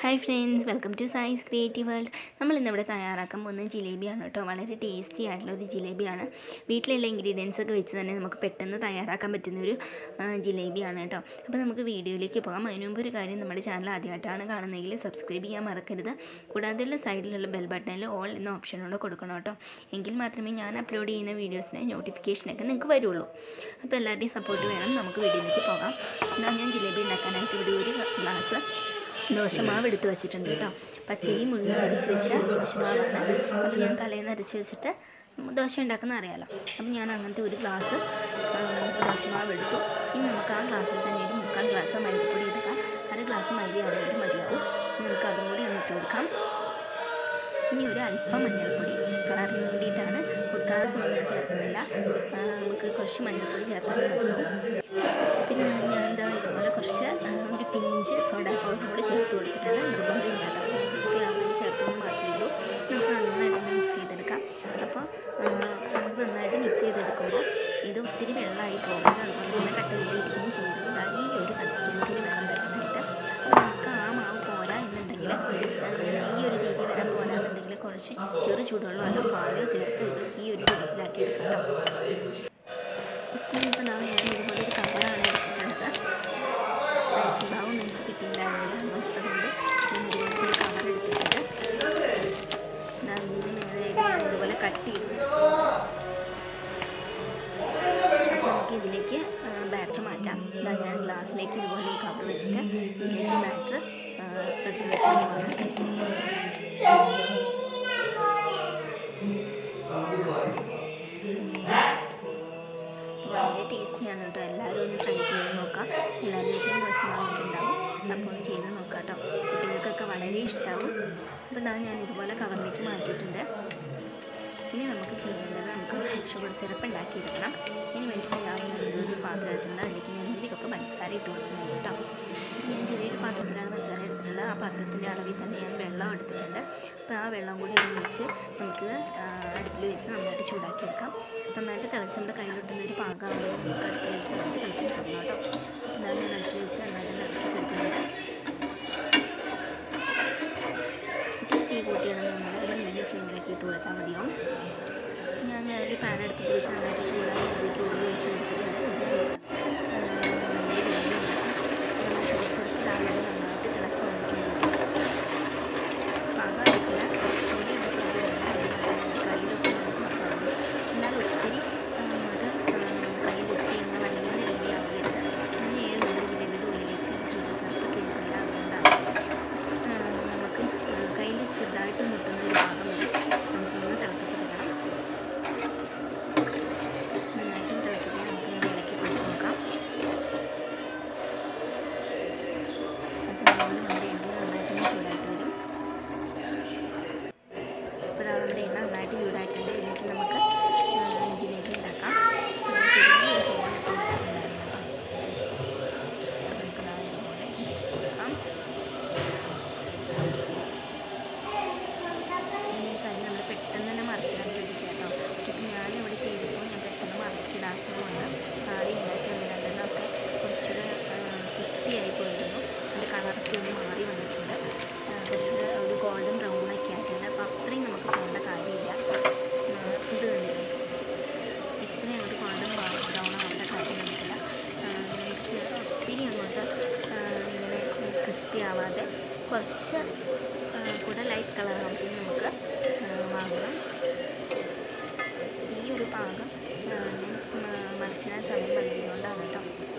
Hi friends welcome to science creative world നമ്മൾ ഇന്നിവിടെ തയ്യാറാക്കാൻ പോകുന്നത് ജിലേബിയാണ് കേട്ടോ വളരെ ടേസ്റ്റി ആയിട്ടുള്ള ഒരു ജിലേബിയാണ് വീട്ടിലുള്ള ഇൻഗ്രീഡിയൻസ് ഒക്കെ വെച്ച് തന്നെ നമുക്ക് പെട്ടെന്ന് തയ്യാറാക്കാൻ പറ്റുന്ന ഒരു ആ, ജിലേബിയാണ് കേട്ടോ അപ്പോൾ നമുക്ക് വീഡിയോയിലേക്ക് പോകാം അതിന് മുമ്പ് ഒരു കാര്യം നമ്മുടെ ചാനൽ ആദ്യമായിട്ടാണ് കാണുന്നതെങ്കിൽ സബ്സ്ക്രൈബ് ചെയ്യാൻ മറക്കരുത് കൂടാതെ ഉള്ള സൈഡിലുള്ള ബെൽ ബട്ടണിൽ ഓൾ എന്ന ഓപ്ഷനോട് കൊടുക്കണം കേട്ടോ എങ്കിൽ മാത്രമേ ഞാൻ അപ്ലോഡ് ചെയ്യുന്ന വീഡിയോസിന് നോട്ടിഫിക്കേഷനൊക്കെ നിങ്ങൾക്ക് വരുള്ളൂ അപ്പോൾ എല്ലാവരുടെയും സപ്പോർട്ട് വേണം നമുക്ക് വീഡിയോയിലേക്ക് പോകാം എന്നാൽ ഞാൻ ജിലേബി ഉണ്ടാക്കാനായിട്ട് ഇവിടെ ഒരു ഗ്ലാസ് ദോശമാവ് എടുത്ത് വെച്ചിട്ടുണ്ട് കേട്ടോ പച്ചരി മുഴുവൻ അരച്ച് വെച്ച ദോശമാവാണ് അപ്പോൾ ഞാൻ തലേന്ന് അരച്ച് വെച്ചിട്ട് ദോശ ഉണ്ടാക്കുന്ന അറിയാലോ അപ്പോൾ ഞാൻ അങ്ങനത്തെ ഒരു ഗ്ലാസ് ആ, ദോശമാവ് എടുത്തു ഇനി നമുക്ക് ആ ഗ്ലാസ്സിൽ തന്നെ ഒരു മുക്കാൽ ഗ്ലാസ് മൈദപ്പൊടി എടുക്കാം അര ഗ്ലാസ് മൈദയാണെങ്കിലും മതിയാവും ഇനി നമുക്ക് അതും കൂടി ഒന്ന് ഇട്ട് കൊടുക്കാം ഇനി ഒരു അല്പം മഞ്ഞൾപ്പൊടി കളറിന് വേണ്ടിയിട്ടാണ് ഫുഡ് കളേഴ്സ് ഒന്നും ഞാൻ ചേർക്കുന്നില്ല ആ, നമുക്ക് കുറച്ച് മഞ്ഞൾപ്പൊടി ചേർത്താൽ മതിയാവും പിന്നെ ഞാൻ ഞാൻ എന്താ ഇതുപോലെ കുറച്ച് ആ, ഒരു പിഞ്ച് സോഡ പൗഡർ കൂടി ചേർത്ത് കൊടുത്തിട്ടുണ്ട് നിർബന്ധമില്ല കേട്ടോ ക്രിസ്പി ആവാൻ വേണ്ടി ചേർക്കുന്നത് മാത്രമേ ഉള്ളൂ നമുക്ക് നന്നായിട്ട് മിക്സ് ചെയ്തെടുക്കാം അപ്പോൾ ആ, നമുക്ക് നന്നായിട്ട് മിക്സ് ചെയ്തെടുക്കുമ്പോൾ ഇത് ഒത്തിരി വെള്ളമായി പോകരുത് അതുപോലെ തന്നെ കട്ട കെട്ടിയിരിക്കുകയും ചെയ്യരുത് ദാ ഈ ഒരു കൺസിസ്റ്റൻസിയിൽ വേണം വരാനായിട്ട് അപ്പോൾ നമുക്ക് ആ മാവ് പോരാ എന്നുണ്ടെങ്കിൽ ഇങ്ങനെ ഈ ഒരു രീതി വരാൻ പോരാന്നുണ്ടെങ്കിൽ കുറച്ച് ചെറു ചൂടുവെള്ളമോ അല്ല പാലോ ചേർത്ത് ഇത് ഈ ഒരു രൂപത്തിലാക്കി എടുക്കാം കേട്ടോ ഇപ്പം ഞാൻ ഇതുപോലെ ഒരു കവറാണ് എടുത്തിട്ടുള്ളത് അയച്ചിഭാവം എനിക്ക് കിട്ടിയിട്ടുണ്ടായിരുന്നില്ല അതുകൊണ്ട് ഞാൻ ഇതുപോലത്തെ ഒരു കവർ എടുത്തിട്ടുണ്ട് ദാ ഇതിൻ്റെ മേലെയായിട്ട് ഞാൻ ഇതുപോലെ കട്ട് ചെയ്തു അപ്പോൾ നമുക്ക് ഇതിലേക്ക് ബാറ്റർ മാറ്റാം ഇതാ ഞാൻ ഗ്ലാസ്സിലേക്ക് ഇതുപോലെ ഈ കവർ വെച്ചിട്ട് ഇതിലേക്ക് ബാറ്റർ എടുത്ത് വെക്കാൻ പോവാണ് വളരെ ടേസ്റ്റിയാണ് കേട്ടോ എല്ലാവരും ഒന്ന് ട്രൈ ചെയ്ത് നോക്കാം എല്ലാവരും വീട്ടിലും ദോശമാവൊക്കെ ഉണ്ടാവും അപ്പോൾ ഒന്ന് ചെയ്ത് നോക്കാം കേട്ടോ കുട്ടികൾക്കൊക്കെ വളരെ ഇഷ്ടമാവും അപ്പോൾ ഇതാ ഞാൻ ഇതുപോലെ കവറിലേക്ക് മാറ്റിയിട്ടുണ്ട് ഇനി നമുക്ക് ചെയ്യേണ്ടത് നമുക്ക് ഷുഗർ സിറപ്പ് ഉണ്ടാക്കിയെടുക്കണം ഇതിന് വേണ്ടിയിട്ട് ഞാൻ ഞാനൊരു പാത്രം എടുത്തിട്ടുണ്ട് അതിലേക്ക് ഞാൻ ഒരു കപ്പ് പഞ്ചസാര ഇട്ട് കൊടുക്കുന്നുണ്ട് കേട്ടോ ഞാൻ ചെറിയൊരു പാത്രത്തിലാണ് പഞ്ചസാര എടുത്തിട്ടുള്ളത് ആ പാത്രത്തിൻ്റെ അളവിൽ തന്നെ ഞാൻ വെള്ളം എടുത്തിട്ടുണ്ട് അപ്പോൾ ആ വെള്ളം കൂടി ഒന്ന് ഒഴിച്ച് നമുക്കിത് ആ, അടുപ്പിൽ വെച്ച് നന്നായിട്ട് ചൂടാക്കി എടുക്കാം നന്നായിട്ട് തിളച്ച് നമ്മുടെ കയ്യിലൊട്ടുന്ന ഒരു പാകമാകുമ്പോൾ നമുക്ക് അടുപ്പിൽ വെച്ച് നന്നായിട്ട് തിളപ്പിച്ചെടുക്കണം കേട്ടോ അപ്പോൾ ഞാൻ ഞാൻ അടുപ്പിൽ വെച്ച് നന്നായിട്ട് ഇളക്കി കൊടുക്കുന്നുണ്ട് ഇത്തിരി തീ കൂട്ടിയിടുന്ന ഒരു മീഡിയം ഫ്ലെയിമിലൊക്കെ ഇട്ട് കൊടുത്താൽ മതിയാവും ഞാൻ ഒരു പാൻ അടുപ്പത്ത് വെച്ച് നന്നായിട്ട് ചൂടായി അതിലേക്ക് ഓയിൽ ഒഴിച്ച് കൊടുത്തിട്ടുണ്ട് ഇത് നമുക്ക് നമ്മുടെ ഗ്രേവി ഉണ്ടാക്കാം നമ്മുടെ ഷുഗർ സിറപ്പ് താഴെ നന്നായിട്ട് തിളച്ച് വന്നിട്ടുണ്ട് കേട്ടോ. പാകമായിട്ടില്ല കുറച്ചുകൂടി കയ്യിലൊക്കെ നോക്കാറുണ്ട് എന്നാൽ ഒത്തിരി ആ, അങ്ങോട്ട് കയ്യിലൊട്ടി എന്ന് വലിയുന്ന രീതിയാവരുത് അങ്ങനെയാണ് നമ്മുടെ ജിലേബിയുടെ ഉള്ളിലേക്ക് ഈ ഷുഗർ സിറപ്പ് കയറില്ല അതുകൊണ്ടാണ് ആ, നമുക്ക് കയ്യിൽ ചെറുതായിട്ട് മുട്ടുന്ന ഒരു ഭാഗം വരെ നമുക്കൊന്ന് തിളപ്പിച്ചെടുക്കണം നന്നായിട്ട് തിളപ്പിക്കാൻ നമുക്ക് ഇളക്കി കൊടുത്ത് നോക്കാം ആ സമയം കൊണ്ട് നമ്മുടെ എണ്ണ നന്നായിട്ടൊന്ന് ചൂടായിട്ട് വരും അപ്പോൾ ദാ നമ്മുടെ എണ്ണ നന്നായിട്ട് ചൂടായിട്ടുണ്ട് ഇതിലേക്ക് നമുക്ക് ആ, ജിലേബി ഉണ്ടാക്കാം ഞാൻ ചെറിയൊരു ഹോൾ ഇട്ട് കൊടുത്തിട്ടുണ്ടായിരുന്നു കേട്ടോ നമുക്ക് ദാ ഇതുപോലെ ഉണ്ടാക്കാം പിന്നെ ഒരു കാര്യം നമ്മൾ പെട്ടെന്ന് തന്നെ മറിച്ചിടാൻ ശ്രദ്ധിക്കുക കേട്ടോ ഇപ്പം ഞാനിവിടെ ചെയ്തപ്പോൾ ഞാൻ പെട്ടെന്ന് മറിച്ചിടാത്തതുകൊണ്ട് ആദ്യം ഉണ്ടാക്കി ഒന്ന് രണ്ടെണ്ണമൊക്കെ കുറച്ചുകൂടെ ക്രിസ്പി ആയി പോയിരുന്നു അതിൻ്റെ കളറൊക്കെ ഒന്ന് മാറി വന്നിട്ടുണ്ട് ആ, കുറച്ചുകൂടെ ഒരു ഗോൾഡൻ ബ്രൗൺ ഒക്കെ ആയിട്ടുണ്ട് അപ്പോൾ അത്രയും നമുക്ക് പോകേണ്ട കാര്യമില്ല ആ, ഇത് കണ്ടില്ലേ ഇത്രയും അങ്ങോട്ട് ഗോൾഡൻ ബ്രൗൺ ആവേണ്ട കാര്യം നമുക്കില്ല ആ, നമുക്ക് ചെ- ഒത്തിരി അങ്ങോട്ട് ആ, ഇങ്ങനെ ക്രിസ്പി ആവാതെ കുറച്ച് ആ, കൂടെ ലൈറ്റ് കളർ ആകുമ്പോഴത്തേക്കും നമുക്ക് ആ, വാങ്ങണം ഈ ഒരു പാകം ആ, ഞാൻ മ- മറിച്ചിടാൻ സമയം വൈകിയതുകൊണ്ടാണ് കേട്ടോ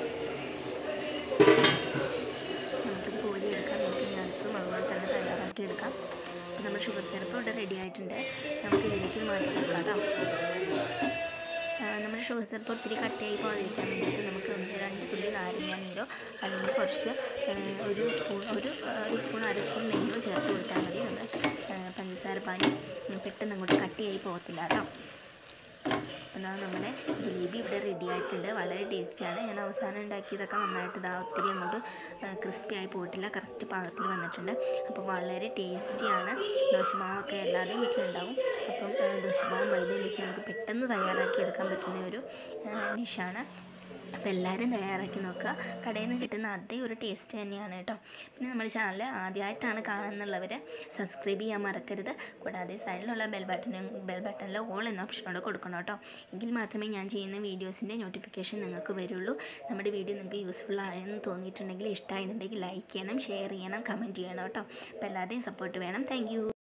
നമുക്കിത് കോരിയെടുക്കാം നമുക്ക് ഇനി അടുത്തും അതുപോലെ തന്നെ തയ്യാറാക്കി എടുക്കാം അപ്പോൾ നമ്മുടെ ഷുഗർ സിറപ്പ് ഇവിടെ റെഡി ആയിട്ടുണ്ട് നമുക്ക് ഇതിലേക്ക് മാറ്റി കൊടുക്കാം കേട്ടോ ആ, നമ്മുടെ ഷുഗർ സിറപ്പ് ഒത്തിരി കട്ടയായി പോകാതിരിക്കാൻ വേണ്ടിയിട്ട് നമുക്ക് ഒന്ന് രണ്ട് തുള്ളി നാരങ്ങ നീരോ അല്ലെങ്കിൽ കുറച്ച് ആ, ഒരു സ്പൂൺ ഒരു ആ, ഒരു സ്പൂൺ അര സ്പൂൺ നെയ്യോ ചേർത്ത് കൊടുത്താൽ മതി നമ്മുടെ ആ, പഞ്ചസാര പാനി പെട്ടെന്ന് അങ്ങോട്ട് കട്ടിയായി പോകത്തില്ല കേട്ടോ അപ്പോൾ നമ്മുടെ ജിലേബി ഇവിടെ റെഡി ആയിട്ടുണ്ട് വളരെ ടേസ്റ്റിയാണ് ഞാൻ അവസാനം ഉണ്ടാക്കിയതൊക്കെ നന്നായിട്ട് ഇതാ ഒത്തിരി അങ്ങോട്ട് ക്രിസ്പി ആയി പോയിട്ടില്ല കറക്റ്റ് പാകത്തിൽ വന്നിട്ടുണ്ട് അപ്പോൾ വളരെ ടേസ്റ്റിയാണ് ദോശമാവൊക്കെ എല്ലാവരുടെയും വീട്ടിലുണ്ടാവും അപ്പം ആ, ദോശമാവും മൈദയും വെച്ച് നമുക്ക് പെട്ടെന്ന് തയ്യാറാക്കി എടുക്കാൻ പറ്റുന്ന ഒരു ഡിഷാണ് അപ്പോൾ എല്ലാവരും തയ്യാറാക്കി നോക്കുക കടയിൽ നിന്ന് കിട്ടുന്ന അതേ ഒരു ടേസ്റ്റ് തന്നെയാണ് കേട്ടോ പിന്നെ നമ്മുടെ ചാനൽ ആദ്യമായിട്ടാണ് കാണുന്നുള്ളവർ സബ്സ്ക്രൈബ് ചെയ്യാൻ മറക്കരുത് കൂടാതെ സൈഡിലുള്ള ബെൽ ബട്ടനും ബെൽ ബട്ടണിൽ ഓൾ എന്ന ഓപ്ഷനോട് കൊടുക്കണം കേട്ടോ എങ്കിൽ മാത്രമേ ഞാൻ ചെയ്യുന്ന വീഡിയോസിൻ്റെ നോട്ടിഫിക്കേഷൻ നിങ്ങൾക്ക് വരുള്ളൂ നമ്മുടെ വീഡിയോ നിങ്ങൾക്ക് യൂസ്ഫുൾ ആയെന്ന് തോന്നിയിട്ടുണ്ടെങ്കിൽ ഇഷ്ടമായെന്നുണ്ടെങ്കിൽ ലൈക്ക് ചെയ്യണം ഷെയർ ചെയ്യണം കമൻറ്റ് ചെയ്യണം കേട്ടോ അപ്പോൾ എല്ലാവരുടെയും സപ്പോർട്ട് വേണം താങ്ക്